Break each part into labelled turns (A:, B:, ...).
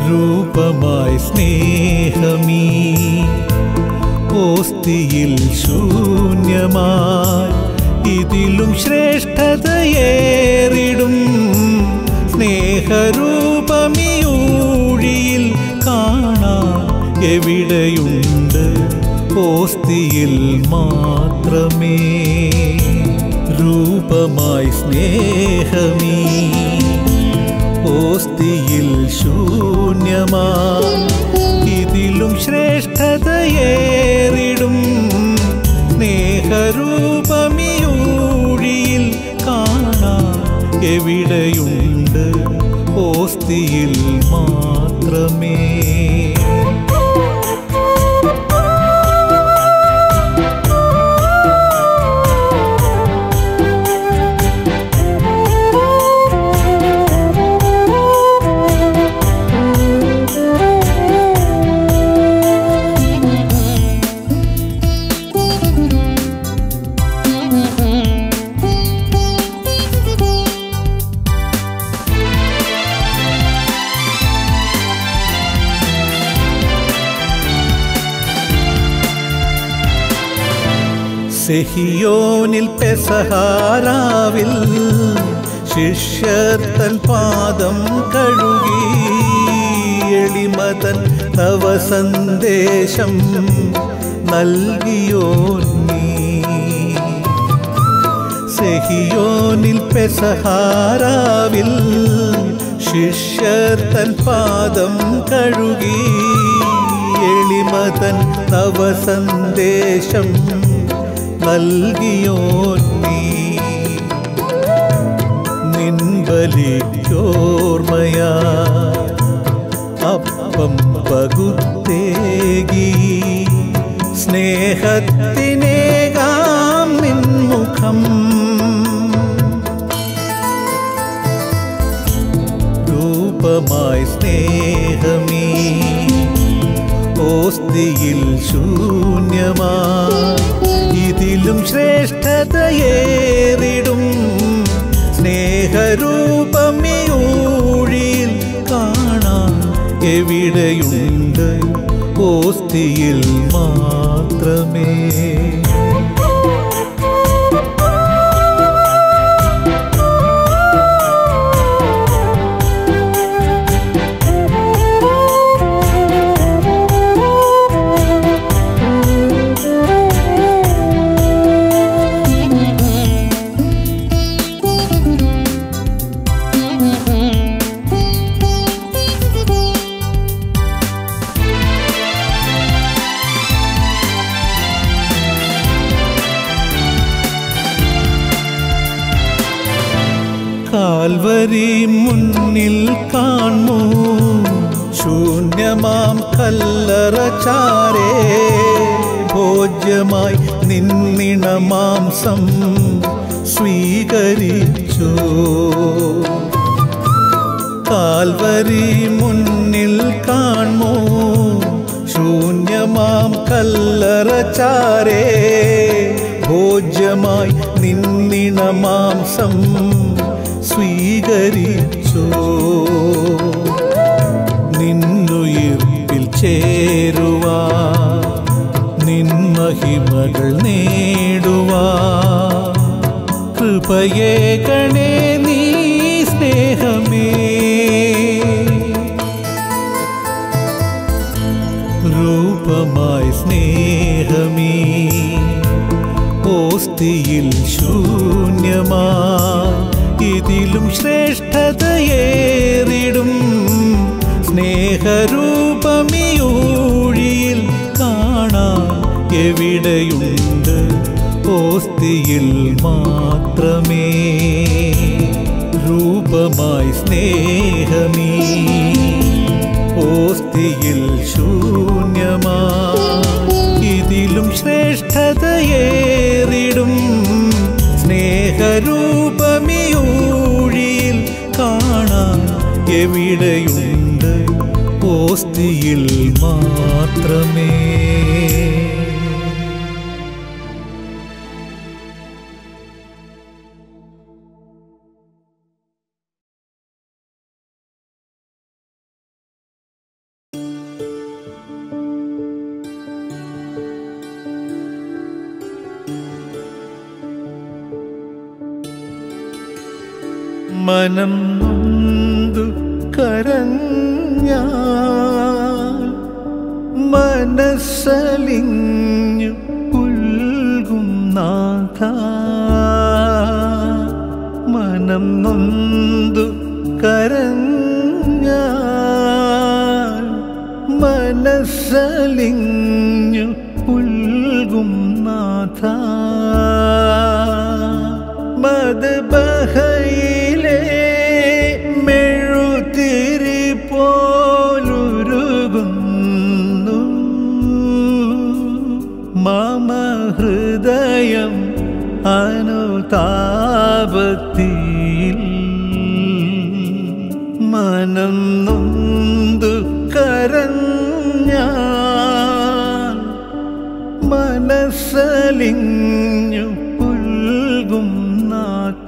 A: രൂപമായി സ്നേഹമീ ഓസ്തിയിൽ ശൂന്യമായി ഇതിലും ശ്രേഷ്ഠതയേറിടും സ്നേഹരൂപമിയൂഴിയിൽ കാണാൻ എവിടെയുണ്ട് ഓസ്തിയിൽ മാത്രമേ രൂപമായി സ്നേഹമീ ഓസ്തിയിൽ ശൂന്യമായി ഇതിലും ശ്രേഷ്ഠതയേറിടും സ്നേഹരൂപമിയൂഴിയിൽ കാണാൻ എവിടെയുണ്ട് ഓസ്തിയിൽ മാത്രമേ സെഹിയോനിൽ പെസഹാരാവിൽ ശിഷ്യർ തൻ പാദം കഴുകി എളിമതൻ നവ സന്ദേശം നൽകിയോ നീ സെഹിയോനിൽ പെസഹാരാവിൽ ശിഷ്യർ തൻ പാദം കഴുകി എളിമതൻ നവ സന്ദേശം നൽകിയോ നീ നിൻബലിയോർമയാ അപ്പം പകുത്തേകി സ്നേഹത്തിനേകാം നിൻമുഖം രൂപമായി സ്നേഹമീ ഓസ്തിയിൽ ശൂന്യമായി ഇതിലും ശ്രേഷ്ഠതയേറിടും സ്നേഹരൂപമിയൂഴിയിൽ കാണാൻ എവിടെയുണ്ട് ഓസ്തിയിൽ മാത്രമേ കാൽവരി മുന്നിൽ കാണൂ ശൂന്യമാം കല്ലറ ചാരേ ഭോജ്യമായി നിന്നിണ മാംസം സ്വീകരിച്ചു കാൽവരി മുന്നിൽ കാണൂ ശൂന്യമാം കല്ലറ ചാരേ ഭോജ്യമായി നിന്നിണ മാംസം സ്വീകരിച്ചു നിന്നുയിർപ്പിൽ ചേരുവാ നിൻ മഹിമകൾ നേടുവാ കൃപയെ ഗണേ നീ സ്നേഹമേ രൂപമായി സ്നേഹമീ ഓസ്തിയിൽ ശൂന്യമായി ഇതിലും ശ്രേഷ്ഠതയേറിടും സ്നേഹരൂപമിയൂഴിയിൽ കാണാൻ എവിടെയുണ്ട് ഓസ്തിയിൽ മാത്രമേ രൂപമായി സ്നേഹമീ ഓസ്തിയിൽ ശൂന്യമായി ഇതിലും ശ്രേഷ്ഠതയേറിടും സ്നേഹരൂപമിയൂഴിയിൽ കാണാൻ എവിടെയുണ്ട് ഓസ്തിയിൽ മാത്രമേ മനം നൊന്തു കരഞ്ഞ മനസ്സലിഞ്ഞു പുൽകും നാഥ മനം നൊന്തു കരഞ്ഞ മനസ്സലിഞ്ഞു പുൽകും നാഥ മദ്ബഹയിലെ മെഴുതിരി പോലുരുകുന്നു മമ ഹൃദയം അനുതാപത്തിൽ മനം നൊന്തു കരഞ്ഞ മനസ്സലിഞ്ഞു പുൽകും നാഥ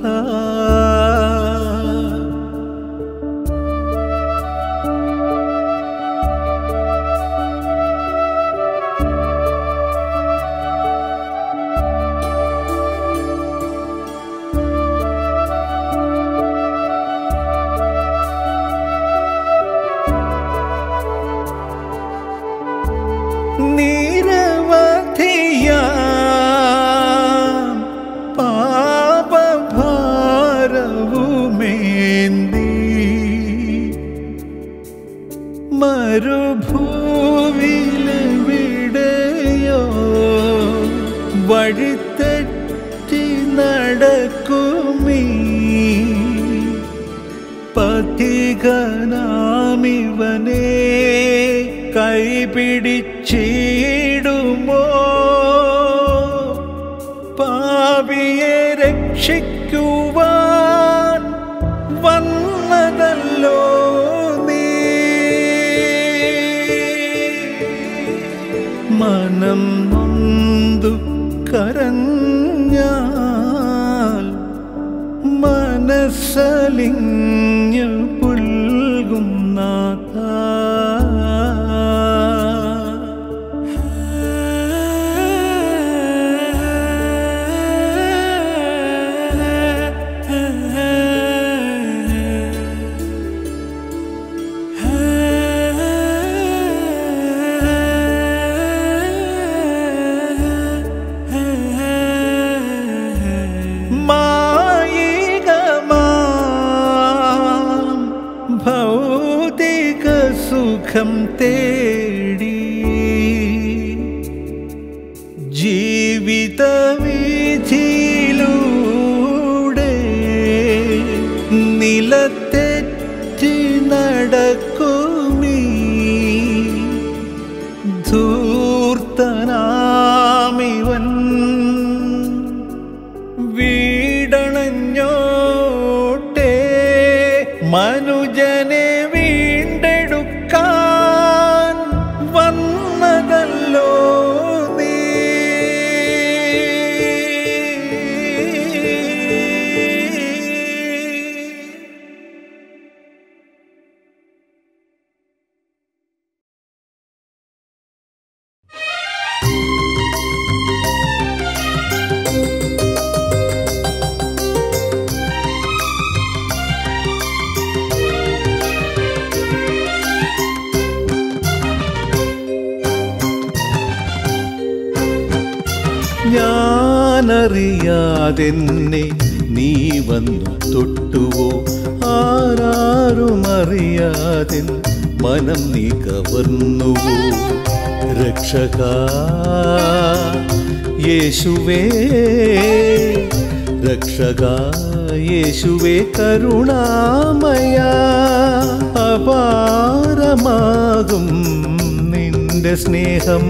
A: നിരവധിയാം പാപഭാരവുമേന്തി മരുഭൂവിലെവിടെയോ വഴിത്തെറ്റി നടക്കുമീ പഥികനാമിവനെ കൈപിടിച്ചിടുമോ പാപിയെ രക്ഷിക്കുവാൻ വന്നതല്ലോ നീ മനം നൊന്തു കരഞ്ഞാൽ മനസ്സലിഞ്ഞു പുൽകും നാഥ മായികമാം ഭൗതിക സുഖം തേടി ജീവിത വീഥിയിലൂടെ നിലത്തെറ്റി നടക്കുമീ ധൂർത്തനാമിവൻ വീടണഞ്ഞോട്ടെ മനുജനെ വീണ്ടെടുക്കാൻ വന്നതല്ലോ നീ ഞാനറിയാതെന്നെ നീ വന്നു തൊട്ടുവോ ആരാരും അറിയാതെ മനം നീ കവർന്നുവോ രക്ഷക യേശുവേ രക്ഷക യേശുവേ കരുണാമയ അപാരമാകും നിന്റെ സ്നേഹം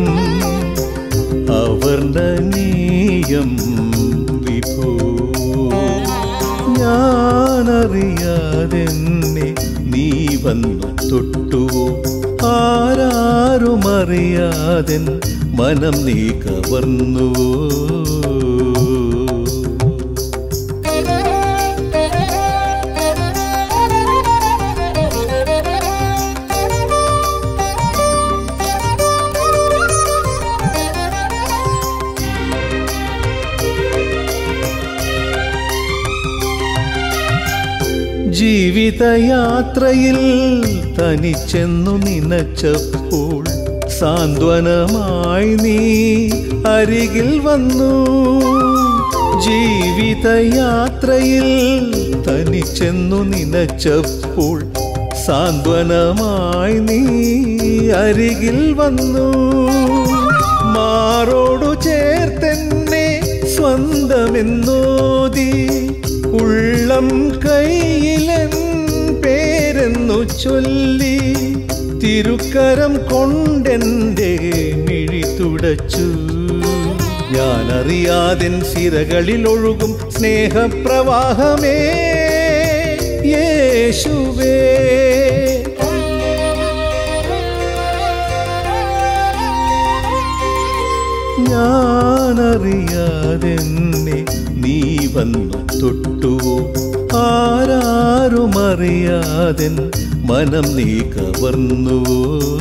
A: അവർണ്ണനീയം വിഭോ ഞാനറിയാതെന്നെ നീ വന്നു തൊട്ടുവോ ആരാരുമറിയാതെ മനം നീ കവർന്നുവോ ജീവിതയാത്രയിൽ തനിച്ചെന്നു നനച്ചപ്പോൾ സാന്ത്വനമായി നീ അരികിൽ വന്നു ജീവിതയാത്രയിൽ തനിച്ചെന്നു നനച്ചപ്പോൾ സാന്ത്വനമായി നീ അരികിൽ വന്നു മാറോടു ചേർത്തെന്നെ സ്വന്തമെന്നോതി ഉള്ളം കയ്യിലൻ പേരെന്നു ചൊല്ലി തിരുക്കരം കൊണ്ടെൻ്റെ മിഴി തുടച്ചു ഞാനറിയാതെൻ സിരകളിൽ ഒഴുകും സ്നേഹപ്രവാഹമേ യേശുവേ ഞാനറിയാതെന്നെ നീ വന്നു തൊട്ടുവോ ആരാരുമറിയാതെൻ മനം നീ കവർന്നുവോ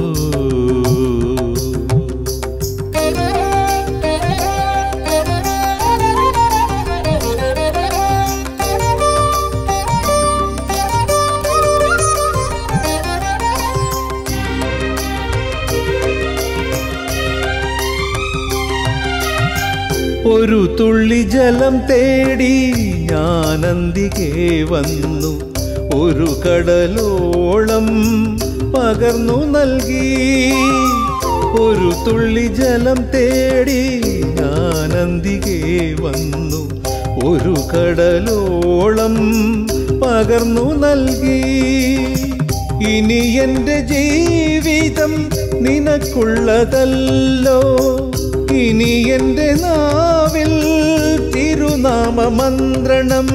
A: ഒരു തുള്ളി ജലം തേടി ഞാനന്തികെ വന്നു ഒരു കടലോളം പകർന്നു നൽകി ഒരു തുള്ളി ജലം തേടി ഞാനന്തികെ വന്നു ഒരു കടലോളം പകർന്നു നൽകി ഇനി എൻ്റെ ജീവിതം നിനക്കുള്ളതല്ലോ ഇനി എൻ്റെ നാവിൽ തിരുനാമ മന്ത്രണം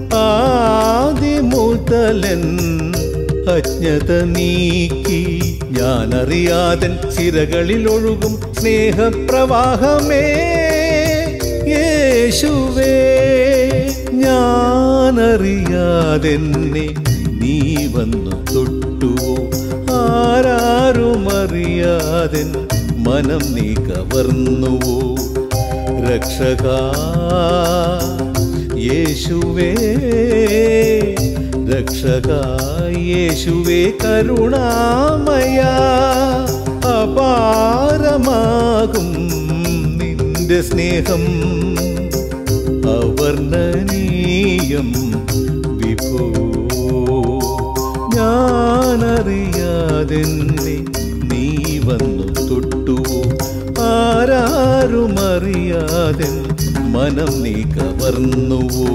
A: ആദിമുതലൻ അജ്ഞത നീക്കി ഞാനറിയാതൻ സിരകളിൽ ഒഴുകും സ്നേഹപ്രവാഹമേ യേശുവേ ഞാനറിയാതെന്നെ നീ വന്നു തൊട്ടുവോ ആരാരുമറിയാതെൻ മനം നീ കവർന്നുവോ രക്ഷക യേശുവേ രക്ഷക യേശുവേ കരുണാമയ അപാരമാകും നിന്റെ സ്നേഹം അവർണ്ണനീയം വിഭോ ഞാനറിയാതെന്നെ നീ വന്നു തൊട്ടുവോ ആരാരുമറിയാതെ മനം നീ കവർന്നുവോ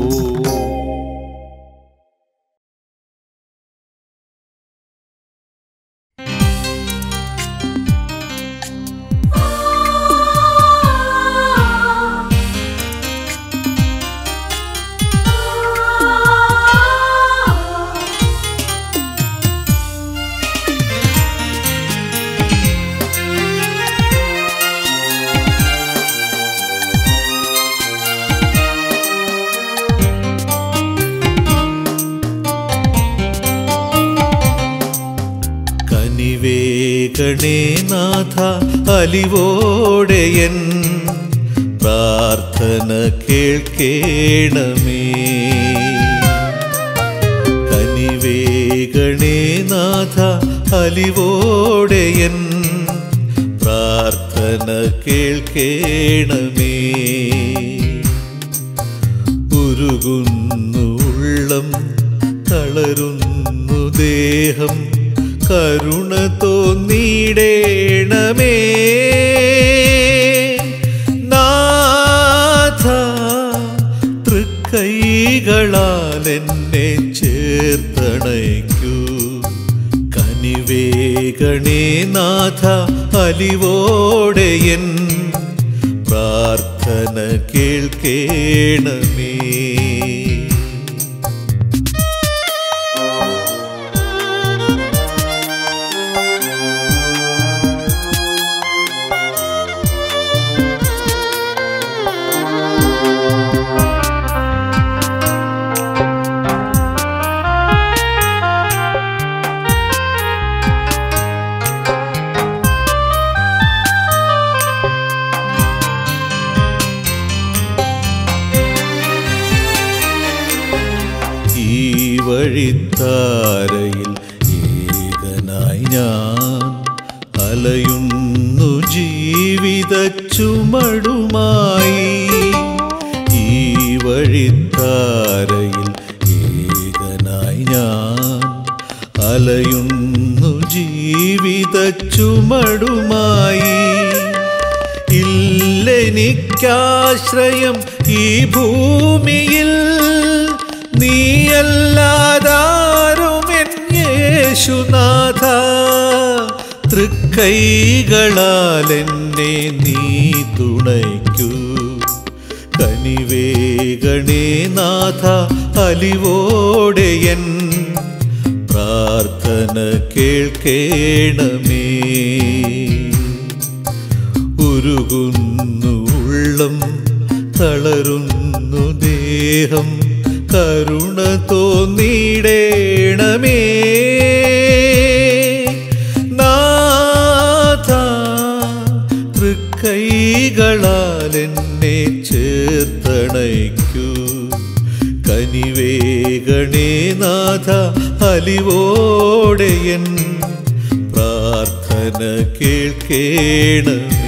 A: കനിവേകണേ നാഥ അലിവോടെയൻ പ്രാർത്ഥന കേൾക്കേണമേ കനിവേകണേ നാഥ അലിവോടെയൻ പ്രാർത്ഥന കേൾക്കേണമേ ഉരുകുന്നു ഉള്ളം തളരുന്നു ദേഹം കരുണ തോന്നിടേണമേ നാഥ തൃക്കൈകളാൽ എന്നെ ചേർത്തണയ്ക്കൂ കനിവേഗണേ നാഥ അലിവോടെയൻ പ്രാർത്ഥന കേൾക്കേണമേ ഏകനായി ഞാൻ അലയുന്നു ജീവിത ചുമടുമായി ഈ വഴിത്താരയിൽ ഏകനായി ഞാൻ അലയുന്നു ജീവിത ചുമടുമായി ഇല്ലെനിക്കാശ്രയം ഈ ഭൂമിയിൽ നീയല്ലാതാരും എൻ യേശുനാഥ തൃക്കൈകളാൽ എന്നെ നീ തുണയ്ക്കൂ കനിവേഗണേ നാഥ അലിവോടെ എൻ പ്രാർത്ഥന കേൾക്കേണമേ ഉരുകുന്നു ഉള്ളം തളരുന്നു ദേഹം കരുണ തോന്നിടേണമേ നാഥ തൃക്കൈകളാൽ എന്നെ ചേർത്തണയ്ക്കൂ കനിവേഗണേ നാഥ അലിവോടെ എൻ പ്രാർത്ഥന കേൾക്കേണമേ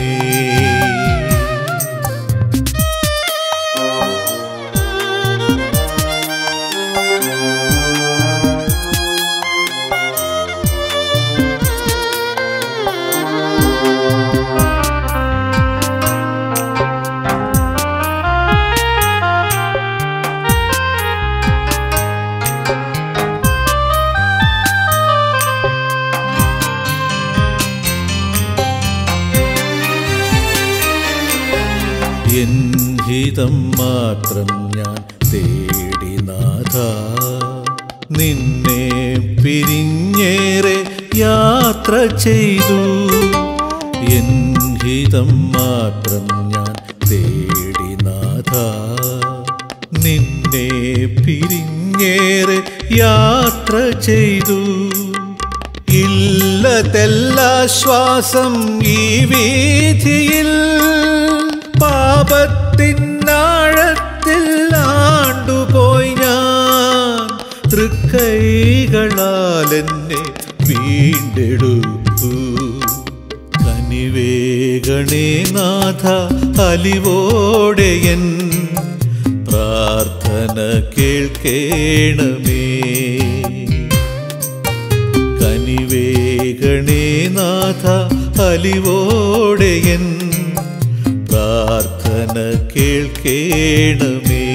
A: എൻ ഹിതം മാത്രം ഞാൻ തേടി നാഥ നിന്നെ പിരിഞ്ഞേറെ യാത്ര ചെയ്തു എൻ ഹിതം മാത്രം ഞാൻ തേടി നാഥ നിന്നെ പിരിഞ്ഞേറെ യാത്ര ചെയ്തു ഇല്ലതെല്ലാശ്വാസം ഈ വീഥിയിൽ പാപത്തിനാഴത്തിൽ ആണ്ടുപോയി ഞാൻ തൃക്കൈകളാൽ എന്നെ വീണ്ടെടുത്തു കനിവേഗണേ നാഥ അലിവോടെ എൻ പ്രാർത്ഥന കേൾക്കേണമേ കനിവേഗണേ നാഥ അലിവോടെ എൻ പ്രാർത്ഥന കേൾക്കേണമേ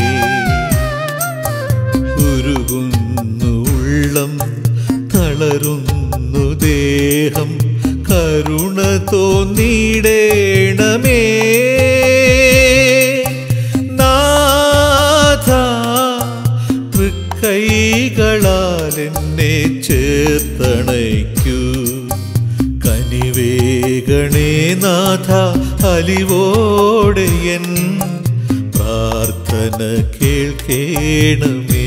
A: ഉരുകുന്നു ഉള്ളം തളരുന്നു ദേഹം കരുണ തോന്നിടേണമേ നാഥ തൃക്കൈകളാൽ എന്നെ ചേർത്തണയ്ക്കൂ കനിവേഗണേ നാഥ അലിവോടെ എൻ പ്രാർത്ഥന കേൾക്കേണമേ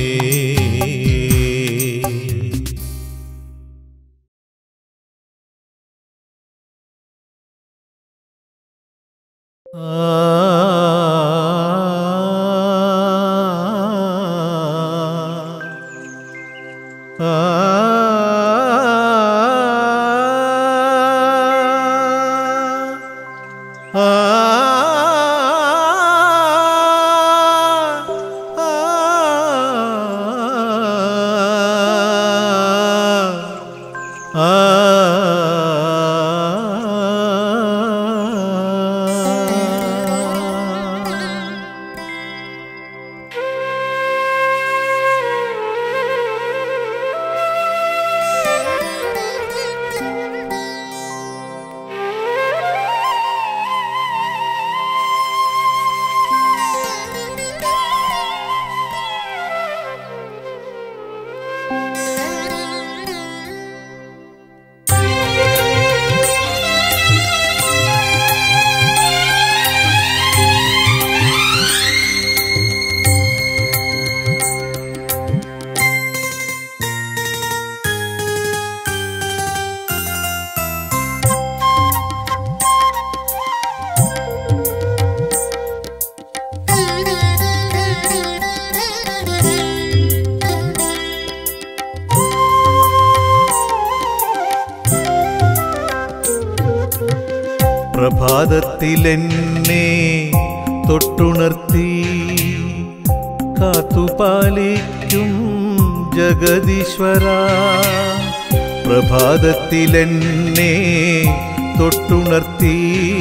B: Thank you.
A: പ്രഭാതത്തിലെന്നെ തൊട്ടുണർത്തി കാത്തുപാലിക്കും ജഗദീശ്വര പ്രഭാതത്തിലെന്നെ തൊട്ടുണർത്തി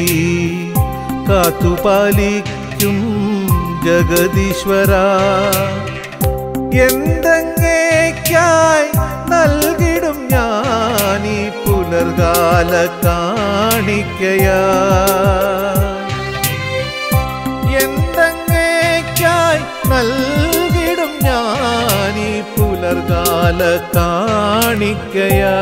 A: കാത്തുപാലിക്കും ജഗദീശ്വര എന്തെങ്ങേക്കായി നൽകിടും ഞാൻ ഈ പുലർകാല കാണിക്കയാ എന്തെങ്ങേക്കായി നൽകിടും ഞാൻ ഈ പുലർകാല കാണിക്കയാ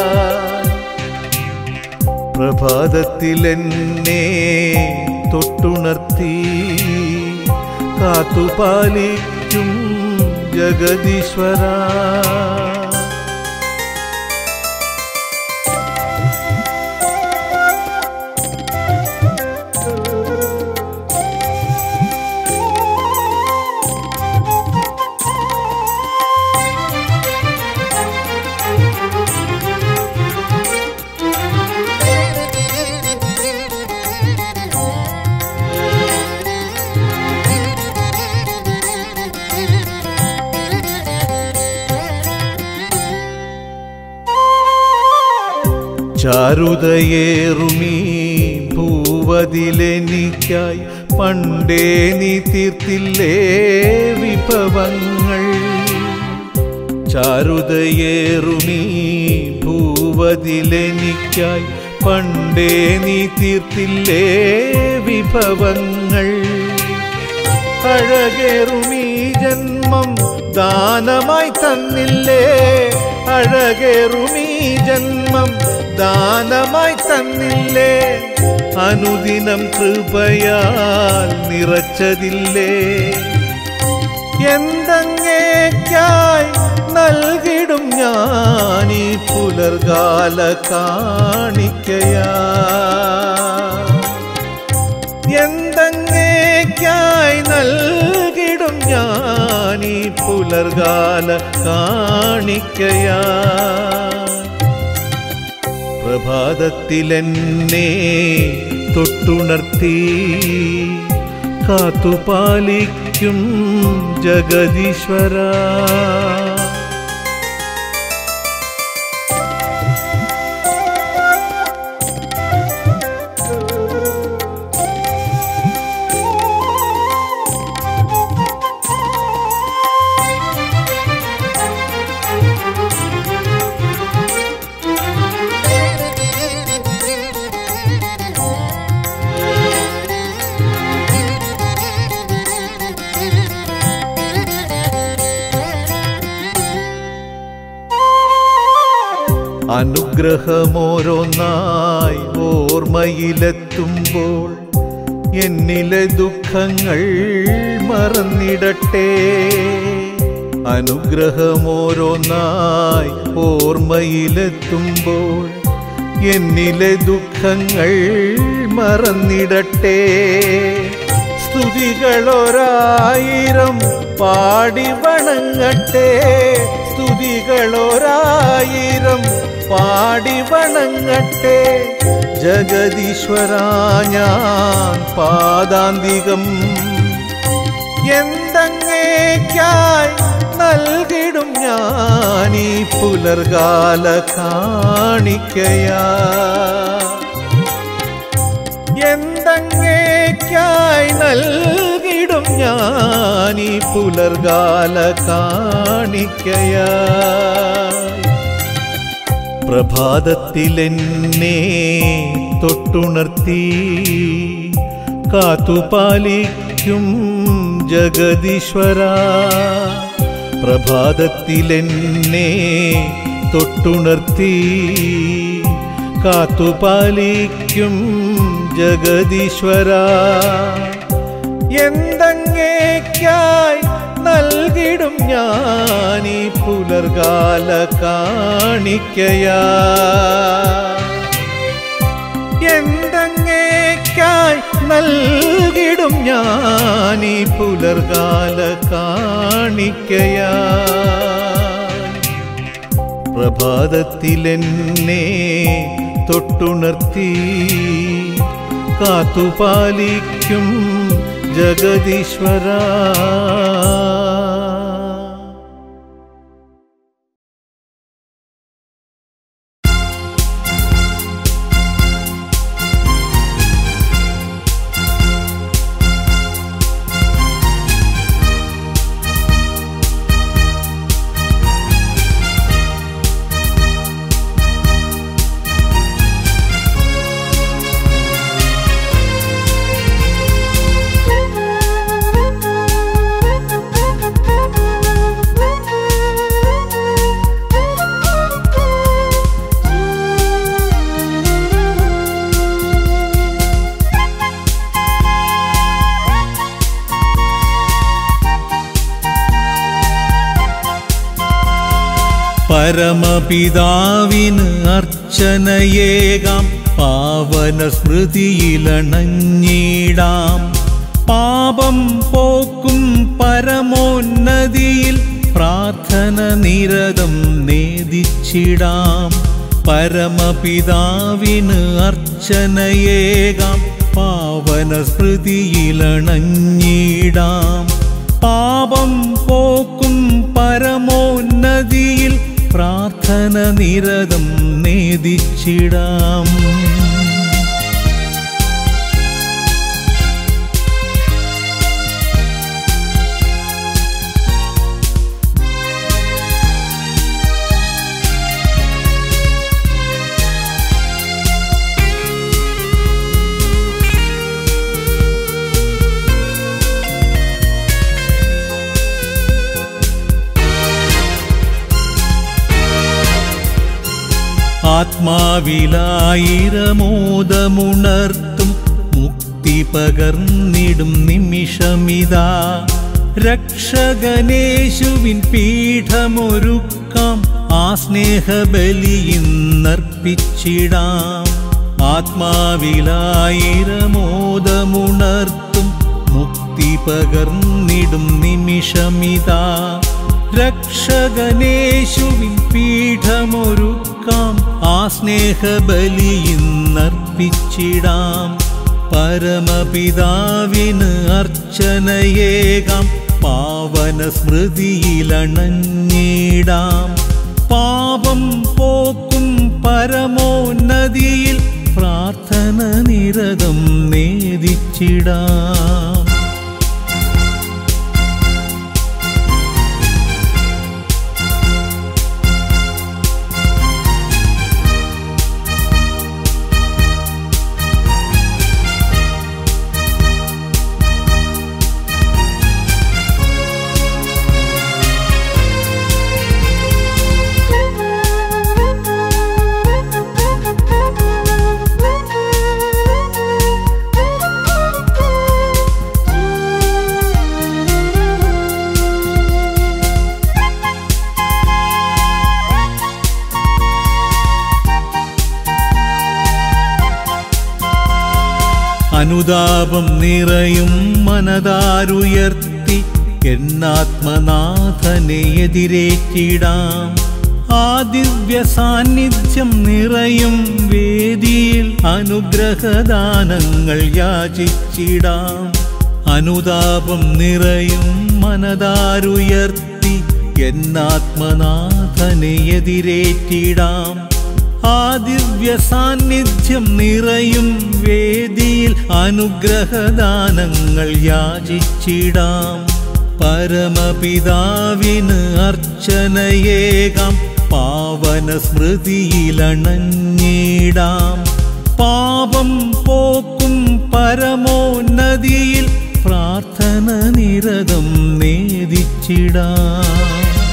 A: പ്രഭാതത്തിലെന്നെ തൊട്ടുണർത്തി കാത്തുപാലിക്കും ജഗദീശ്വര ചാരുതയേറുമീ ഭൂവതിലെനിക്കായി പണ്ടേ നീ തീർത്തില്ലേ വിഭവങ്ങൾ ചാരുതയേറുമീ ഭൂവതിലെനിക്കായി പണ്ടേ നീ തീർത്തില്ലേ വിഭവങ്ങൾ അഴകേറുമീ ജന്മം ദാനമായി തന്നില്ലേ അഴകേറുമീ ജന്മം ദാനമായി തന്നില്ലേ അനുദിനം കൃപയാൽ നിറച്ചതില്ലേ എന്തെങ്ങേക്കായി നൽകിടും ഞാൻ ഈ പുലർകാല കാണിക്കയാ എന്തെങ്ങേക്കായി നൽകിടും ഞാൻ ഈ പുലർകാല കാണിക്കയാ പ്രഭാതത്തിലെന്നെ തൊട്ടുണർത്തി കാത്തുപാലിക്കും ജഗദീശ്വര അനുഗ്രഹമോരോന്നായി ഓർമ്മയിലെത്തുമ്പോൾ എന്നിലെ ദുഃഖങ്ങൾ മറന്നിടട്ടെ അനുഗ്രഹമോരോന്നായി ഓർമ്മയിലെത്തുമ്പോൾ എന്നിലെ ദുഃഖങ്ങൾ മറന്നിടട്ടെ സ്തുതികളൊരായിരം പാടി വണങ്ങട്ടെ സ്തുതികളൊരായിരം പാടി വണങ്ങട്ടെ ജഗദീശ്വര ഞാൻ പാദാന്തികം എന്തെങ്ങേക്കായി നൽകിടും ഞാൻ ഈ പുലർകാല കാണിക്കയാ എന്തെങ്ങേക്കായി നൽകിടും ഞാൻ ഈ പുലർകാല കാണിക്കയാ പ്രഭാതത്തിലെന്നെ തൊട്ടുണർത്തി കാത്തുപാലിക്കും ജഗദീശ്വര പ്രഭാതത്തിലെന്നെ തൊട്ടുണർത്തി കാത്തുപാലിക്കും ജഗദീശ്വര എന്തെങ്ങേക്കായി നൽകിടും ഞാൻ ഈ പുലർകാല കാണിക്കയാ എന്തെങ്ങേക്കായി നൽകിടും ഞാൻ ഈ പുലർകാല കാണിക്കയാ പ്രഭാതത്തിലെന്നെ തൊട്ടുണർത്തി കാത്തുപാലിക്കും ജഗദീശ്വര പരമപിതാവിന് അർച്ചനയേകാം പാവന സ്മൃതിയിലണഞ്ഞിടാം പാപം പോക്കും പരമോന്നതിയിൽ പ്രാർത്ഥന നിരതം നേദിച്ചിടാം പരമപിതാവിന് അർച്ചനയേകാം പാവന സ്മൃതിയിലണഞ്ഞിടാം പാപം പോക്കും പരമോന്നതിയിൽ പ്രാർത്ഥന നിരതം നേദിച്ചിടാം ആത്മാവിലായിരമോദമുണർത്തും മുക്തി പകർന്നിടും നിമിഷമിതാ രക്ഷകനേശുവിൻ പീഠമൊരുക്കാം ആ സ്നേഹബലിയിന്നർപ്പിച്ചിടാം ആത്മാവിലായിരമോദമുണർത്തും മുക്തി പകർന്നിടും നിമിഷമിതാ രക്ഷകനേശുവിൻ പീഠമൊരുക്കാം ആ സ്നേഹബലിയിന്നർപ്പിച്ചിടാം പരമപിതാവിന് അർച്ചനയേകാം പാവന സ്മൃതിയിലണഞ്ഞിടാം പാപം പോക്കും പരമോന്നതിയിൽ പ്രാർത്ഥന നിരതം നേദിച്ചിടാം അനുതാപം നിറയും മനതാരുയർത്തി എന്നാത്മനാഥനെ എതിരേറ്റിടാം ആ ദിവ്യ സാന്നിധ്യം നിറയും വേദിയിൽ അനുഗ്രഹദാനങ്ങൾ യാചിച്ചിടാം അനുതാപം നിറയും മനതാരുയർത്തി എന്നാത്മനാഥനെ എതിരേറ്റിടാം ആ ദിവ്യ സാന്നിധ്യം നിറയും വേദിയിൽ അനുഗ്രഹദാനങ്ങൾ യാചിച്ചിടാം പരമപിതാവിന് അർച്ചനയേകാം പാവന സ്മൃതിയിലണഞ്ഞിടാം പാപം പോക്കും പരമോന്നതിയിൽ പ്രാർത്ഥന നിരതം നേദിച്ചിടാം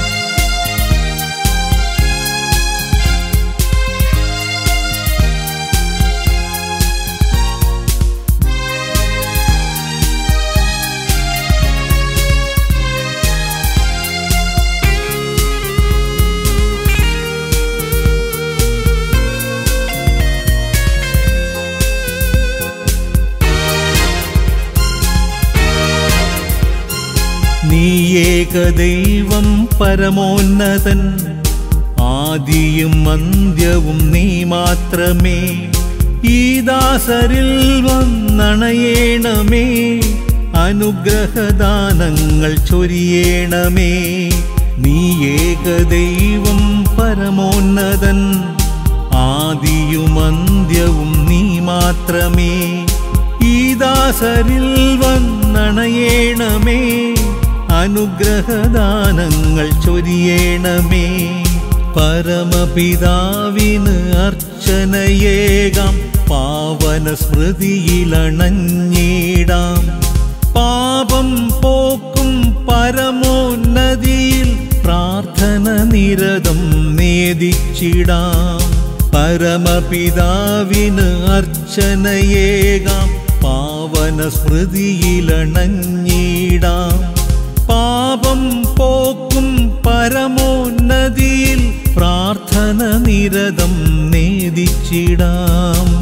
A: നീ ഏകദൈവം പരമോന്നതൻ ആദിയും അന്ത്യവും നീ മാത്രമേ ഈ ദാസരിൽ വന്നണയേണമേ അനുഗ്രഹദാനങ്ങൾ ചൊരിയേണമേ നീ ഏകദൈവം പരമോന്നതൻ ആദിയുമന്ത്യവും നീ മാത്രമേ ഈ ദാസരിൽ വന്നണയേണമേ അനുഗ്രഹദാനങ്ങൾ ചൊരിയേണമേ പരമപിതാവിന് അർച്ചനയേകാം പാവന സ്മൃതിയിലണഞ്ഞിടാം പാപം പോക്കും പരമോന്നതിയിൽ പ്രാർത്ഥന നിരതം നേദിച്ചിടാം പരമപിതാവിന് അർച്ചനയേകാം പാവന സ്മൃതിയിലണഞ്ഞിടാം പാപം പോക്കും പരമോന്നതിയിൽ പ്രാർത്ഥന നിരതം നേദിച്ചിടാം